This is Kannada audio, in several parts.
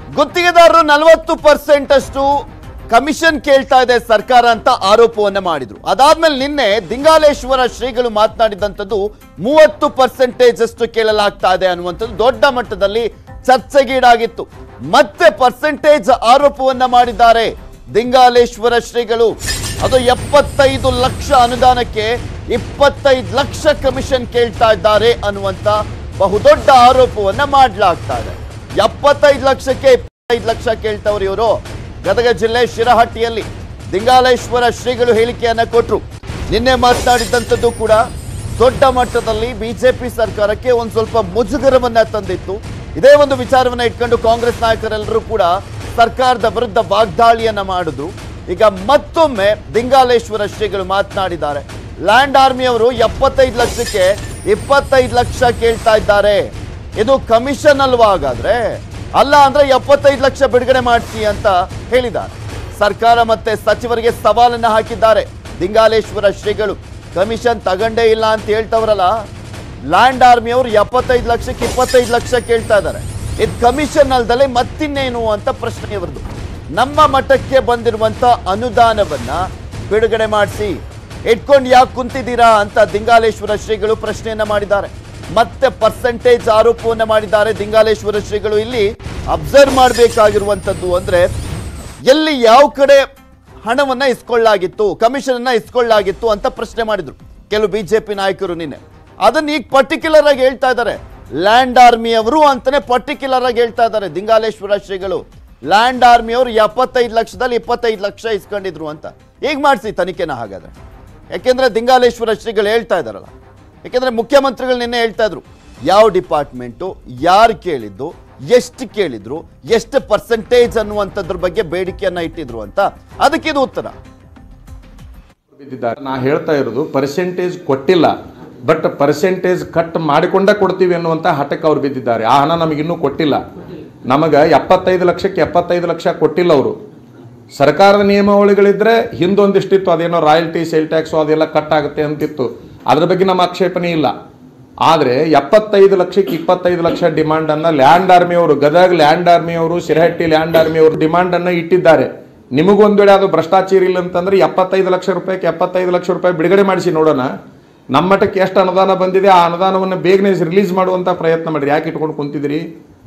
ಗುತ್ತಿಗೆದಾರರು ನಲವತ್ತು ಪರ್ಸೆಂಟ್ ಅಷ್ಟು ಕಮಿಷನ್ ಕೇಳ್ತಾ ಇದೆ ಸರ್ಕಾರ ಅಂತ ಆರೋಪವನ್ನ ಮಾಡಿದ್ರು ಅದಾದ್ಮೇಲೆ ನಿನ್ನೆ ದಿಂಗಾಲೇಶ್ವರ ಶ್ರೀಗಳು ಮಾತನಾಡಿದಂಥದ್ದು ಮೂವತ್ತು ಪರ್ಸೆಂಟೇಜ್ ಅಷ್ಟು ಕೇಳಲಾಗ್ತಾ ಇದೆ ಅನ್ನುವಂಥದ್ದು ದೊಡ್ಡ ಮಟ್ಟದಲ್ಲಿ ಚರ್ಚೆಗೀಡಾಗಿತ್ತು ಮತ್ತೆ ಪರ್ಸೆಂಟೇಜ್ ಆರೋಪವನ್ನ ಮಾಡಿದ್ದಾರೆ ದಿಂಗಾಲೇಶ್ವರ ಶ್ರೀಗಳು ಅದು ಎಪ್ಪತ್ತೈದು ಲಕ್ಷ ಅನುದಾನಕ್ಕೆ ಇಪ್ಪತ್ತೈದು ಲಕ್ಷ ಕಮಿಷನ್ ಕೇಳ್ತಾ ಇದ್ದಾರೆ ಅನ್ನುವಂತ ಬಹುದೊಡ್ಡ ಆರೋಪವನ್ನ ಮಾಡಲಾಗ್ತಾ ಇದೆ ಎಪ್ಪತ್ತೈದು ಲಕ್ಷಕ್ಕೆ ಇಪ್ಪತ್ತೈದು ಲಕ್ಷ ಕೇಳ್ತವ್ರು ಇವರು ಗದಗ ಜಿಲ್ಲೆ ಶಿರಹಟ್ಟಿಯಲ್ಲಿ ದಿಂಗಾಲೇಶ್ವರ ಶ್ರೀಗಳು ಹೇಳಿಕೆಯನ್ನ ಕೊಟ್ರು ನಿನ್ನೆ ಮಾತನಾಡಿದಂಥದ್ದು ಕೂಡ ದೊಡ್ಡ ಮಟ್ಟದಲ್ಲಿ ಬಿಜೆಪಿ ಸರ್ಕಾರಕ್ಕೆ ಒಂದು ಸ್ವಲ್ಪ ಮುಜುಗರವನ್ನ ತಂದಿತ್ತು ಇದೇ ಒಂದು ವಿಚಾರವನ್ನ ಇಟ್ಕೊಂಡು ಕಾಂಗ್ರೆಸ್ ನಾಯಕರೆಲ್ಲರೂ ಕೂಡ ಸರ್ಕಾರದ ವಿರುದ್ಧ ವಾಗ್ದಾಳಿಯನ್ನ ಮಾಡಿದ್ರು ಈಗ ಮತ್ತೊಮ್ಮೆ ದಿಂಗಾಲೇಶ್ವರ ಶ್ರೀಗಳು ಮಾತನಾಡಿದ್ದಾರೆ ಲ್ಯಾಂಡ್ ಆರ್ಮಿಯವರು ಎಪ್ಪತ್ತೈದು ಲಕ್ಷಕ್ಕೆ ಇಪ್ಪತ್ತೈದು ಲಕ್ಷ ಕೇಳ್ತಾ ಇದ್ದಾರೆ ಇದು ಕಮಿಷನ್ ಅಲ್ವಾ ಹಾಗಾದ್ರೆ ಅಲ್ಲ ಅಂದ್ರೆ ಎಪ್ಪತ್ತೈದು ಲಕ್ಷ ಬಿಡುಗಡೆ ಮಾಡಿಸಿ ಅಂತ ಹೇಳಿದ್ದಾರೆ ಸರ್ಕಾರ ಮತ್ತೆ ಸಚಿವರಿಗೆ ಸವಾಲನ್ನ ಹಾಕಿದ್ದಾರೆ ದಿಂಗಾಲೇಶ್ವರ ಶ್ರೀಗಳು ಕಮಿಷನ್ ತಗೊಂಡೇ ಇಲ್ಲ ಅಂತ ಹೇಳ್ತವ್ರಲ್ಲ ಲ್ಯಾಂಡ್ ಆರ್ಮಿಯವರು ಎಪ್ಪತ್ತೈದು ಲಕ್ಷಕ್ಕೆ ಇಪ್ಪತ್ತೈದು ಲಕ್ಷ ಕೇಳ್ತಾ ಇದ್ದಾರೆ ಇದು ಕಮಿಷನ್ ಅಲ್ದಲೆ ಮತ್ತಿನ್ನೇನು ಅಂತ ಪ್ರಶ್ನೆ ಇವ್ರದ್ದು ನಮ್ಮ ಮಠಕ್ಕೆ ಬಂದಿರುವಂತ ಅನುದಾನವನ್ನ ಬಿಡುಗಡೆ ಮಾಡಿಸಿ ಇಟ್ಕೊಂಡು ಯಾಕೆ ಕುಂತಿದ್ದೀರಾ ಅಂತ ದಿಂಗಾಲೇಶ್ವರ ಶ್ರೀಗಳು ಪ್ರಶ್ನೆಯನ್ನ ಮಾಡಿದ್ದಾರೆ ಮತ್ತೆ ಪರ್ಸೆಂಟೇಜ್ ಆರೋಪವನ್ನ ಮಾಡಿದ್ದಾರೆ ದಿಂಗಾಲೇಶ್ವರ ಶ್ರೀಗಳು ಇಲ್ಲಿ ಅಬ್ಸರ್ವ್ ಮಾಡಬೇಕಾಗಿರುವಂತದ್ದು ಅಂದ್ರೆ ಎಲ್ಲಿ ಯಾವ ಕಡೆ ಹಣವನ್ನ ಇಸ್ಕೊಳ್ಳಾಗಿತ್ತು ಕಮಿಷನ್ ಅನ್ನ ಇಸ್ಕೊಳ್ಳಾಗಿತ್ತು ಅಂತ ಪ್ರಶ್ನೆ ಮಾಡಿದ್ರು ಕೆಲವು ಬಿಜೆಪಿ ನಾಯಕರು ನಿನ್ನೆ ಅದನ್ನ ಈಗ ಪರ್ಟಿಕ್ಯುಲರ್ ಆಗಿ ಹೇಳ್ತಾ ಇದ್ದಾರೆ ಲ್ಯಾಂಡ್ ಆರ್ಮಿಯವರು ಅಂತಾನೆ ಪರ್ಟಿಕ್ಯುಲರ್ ಆಗಿ ಹೇಳ್ತಾ ಇದ್ದಾರೆ ದಿಂಗಾಲೇಶ್ವರ ಶ್ರೀಗಳು ಲ್ಯಾಂಡ್ ಆರ್ಮಿಯವರು ಎಪ್ಪತ್ತೈದು ಲಕ್ಷದಲ್ಲಿ ಇಪ್ಪತ್ತೈದು ಲಕ್ಷ ಇಸ್ಕೊಂಡಿದ್ರು ಅಂತ ಈಗ ಮಾಡಿಸಿ ತನಿಖೆನ ಹಾಗಾದ್ರೆ ಯಾಕೆಂದ್ರೆ ದಿಂಗಾಲೇಶ್ವರ ಶ್ರೀಗಳು ಹೇಳ್ತಾ ಇದಾರಲ್ಲ ಯಾಕೆಂದ್ರೆ ಮುಖ್ಯಮಂತ್ರಿಗಳು ನಿನ್ನೆ ಹೇಳ್ತಾ ಇದ್ರು ಯಾವ ಡಿಪಾರ್ಟ್ಮೆಂಟು ಯಾರು ಕೇಳಿದ್ದು ಎಷ್ಟು ಕೇಳಿದ್ರು ಎಷ್ಟು ಪರ್ಸೆಂಟೇಜ್ ಅನ್ನುವಂಥದ್ರ ಬಗ್ಗೆ ಬೇಡಿಕೆಯನ್ನ ಇಟ್ಟಿದ್ರು ಅಂತ ಅದಕ್ಕೆ ಇದು ಉತ್ತರ ಬಿದ್ದಿದ್ದಾರೆ ನಾ ಹೇಳ್ತಾ ಇರೋದು ಪರ್ಸೆಂಟೇಜ್ ಕೊಟ್ಟಿಲ್ಲ ಬಟ್ ಪರ್ಸೆಂಟೇಜ್ ಕಟ್ ಮಾಡಿಕೊಂಡ ಕೊಡ್ತೀವಿ ಅನ್ನುವಂಥ ಹಠಕ್ಕೆ ಅವ್ರು ಬಿದ್ದಿದ್ದಾರೆ ಆ ಹಣ ನಮಗಿನ್ನೂ ಕೊಟ್ಟಿಲ್ಲ ನಮಗೆ ಎಪ್ಪತ್ತೈದು ಲಕ್ಷಕ್ಕೆ ಎಪ್ಪತ್ತೈದು ಲಕ್ಷ ಕೊಟ್ಟಿಲ್ಲ ಅವರು ಸರ್ಕಾರದ ನಿಯಮಾವಳಿಗಳಿದ್ರೆ ಹಿಂದೊಂದಿಷ್ಟಿತ್ತು ಅದೇನೋ ರಾಯಲ್ಟಿ ಸೇಲ್ ಟ್ಯಾಕ್ಸು ಅದೆಲ್ಲ ಕಟ್ ಆಗುತ್ತೆ ಅಂತಿತ್ತು ಅದ್ರ ಬಗ್ಗೆ ನಮ್ಮ ಆಕ್ಷೇಪಣೆ ಇಲ್ಲ ಆದರೆ ಎಪ್ಪತ್ತೈದು ಲಕ್ಷಕ್ಕೆ ಇಪ್ಪತ್ತೈದು ಲಕ್ಷ ಡಿಮಾಂಡನ್ನು ಲ್ಯಾಂಡ್ ಆರ್ಮಿಯವರು ಗದಗ ಲ್ಯಾಂಡ್ ಆರ್ಮಿಯವರು ಶಿರಹಟ್ಟಿ ಲ್ಯಾಂಡ್ ಆರ್ಮಿಯವರು ಡಿಮಾಂಡನ್ನು ಇಟ್ಟಿದ್ದಾರೆ ನಿಮಗೊಂದು ವೇಳೆ ಅದು ಭ್ರಷ್ಟಾಚಾರ ಇಲ್ಲ ಅಂತಂದ್ರೆ ಎಪ್ಪತ್ತೈದು ಲಕ್ಷ ರೂಪಾಯಿಗೆ ಎಪ್ಪತ್ತೈದು ಲಕ್ಷ ರೂಪಾಯಿ ಬಿಡುಗಡೆ ಮಾಡಿಸಿ ನೋಡೋಣ ನಮ್ಮ ಮಟ್ಟಕ್ಕೆ ಎಷ್ಟು ಅನುದಾನ ಬಂದಿದೆ ಆ ಅನುದಾನವನ್ನು ಬೇಗನೆ ರಿಲೀಸ್ ಮಾಡುವಂಥ ಪ್ರಯತ್ನ ಮಾಡಿರಿ ಯಾಕೆ ಇಟ್ಕೊಂಡು ಕುಂತಿದ್ದೀರಿ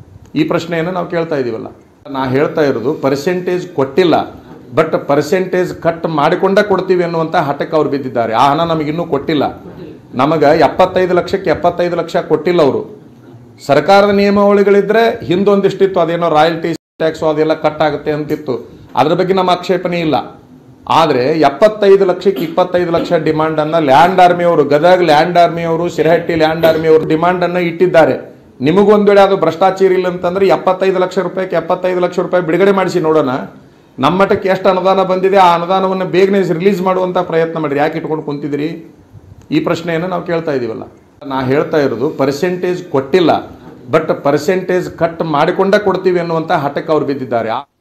ಈ ಪ್ರಶ್ನೆಯನ್ನು ನಾವು ಕೇಳ್ತಾ ಇದ್ದೀವಲ್ಲ ನಾ ಹೇಳ್ತಾ ಇರೋದು ಪರ್ಸೆಂಟೇಜ್ ಕೊಟ್ಟಿಲ್ಲ ಬಟ್ ಪರ್ಸೆಂಟೇಜ್ ಕಟ್ ಮಾಡಿಕೊಂಡ ಕೊಡ್ತೀವಿ ಅನ್ನುವಂಥ ಹಠಕ್ಕೆ ಅವ್ರು ಬಿದ್ದಿದ್ದಾರೆ ಆ ಹಣ ನಮಗಿನ್ನೂ ಕೊಟ್ಟಿಲ್ಲ ನಮಗೆ ಎಪ್ಪತ್ತೈದು ಲಕ್ಷಕ್ಕೆ ಎಪ್ಪತ್ತೈದು ಲಕ್ಷ ಕೊಟ್ಟಿಲ್ಲ ಅವರು ಸರ್ಕಾರದ ನಿಯಮಾವಳಿಗಳಿದ್ರೆ ಹಿಂದೊಂದಿಷ್ಟಿತ್ತು ಅದೇನೋ ರಾಯಲ್ಟಿ ಟ್ಯಾಕ್ಸು ಅದೆಲ್ಲ ಕಟ್ ಆಗುತ್ತೆ ಅಂತಿತ್ತು ಅದ್ರ ಬಗ್ಗೆ ನಮ್ಮ ಆಕ್ಷೇಪಣೆ ಇಲ್ಲ ಆದರೆ ಎಪ್ಪತ್ತೈದು ಲಕ್ಷಕ್ಕೆ ಇಪ್ಪತ್ತೈದು ಲಕ್ಷ ಡಿಮಾಂಡನ್ನು ಲ್ಯಾಂಡ್ ಆರ್ಮಿಯವರು ಗದಗ ಲ್ಯಾಂಡ್ ಆರ್ಮಿಯವರು ಶಿರಹಟ್ಟಿ ಲ್ಯಾಂಡ್ ಆರ್ಮಿಯವರು ಡಿಮಾಂಡನ್ನು ಇಟ್ಟಿದ್ದಾರೆ ನಿಮಗೊಂದು ವೇಳೆ ಅದು ಭ್ರಷ್ಟಾಚಾರ ಇಲ್ಲ ಅಂತಂದ್ರೆ ಎಪ್ಪತ್ತೈದು ಲಕ್ಷ ರೂಪಾಯಿಗೆ ಎಪ್ಪತ್ತೈದು ಲಕ್ಷ ರೂಪಾಯಿ ಬಿಡುಗಡೆ ಮಾಡಿಸಿ ನೋಡೋಣ ನಮ್ಮ ಮಟ್ಟಕ್ಕೆ ಎಷ್ಟು ಅನುದಾನ ಬಂದಿದೆ ಆ ಅನುದಾನವನ್ನು ಬೇಗನೆ ರಿಲೀಸ್ ಮಾಡುವಂಥ ಪ್ರಯತ್ನ ಮಾಡಿರಿ ಯಾಕೆ ಇಟ್ಕೊಂಡು ಕುಂತಿದ್ದೀರಿ ಈ ಪ್ರಶ್ನೆಯನ್ನು ನಾವು ಕೇಳ್ತಾ ಇದ್ದೀವಲ್ಲ ನಾ ಹೇಳ್ತಾ ಇರೋದು ಪರ್ಸೆಂಟೇಜ್ ಕೊಟ್ಟಿಲ್ಲ ಬಟ್ ಪರ್ಸೆಂಟೇಜ್ ಕಟ್ ಮಾಡಿಕೊಂಡ ಕೊಡ್ತೀವಿ ಅನ್ನುವಂಥ ಹಠಕ್ಕೆ ಅವ್ರು ಬಿದ್ದಿದ್ದಾರೆ ಆ-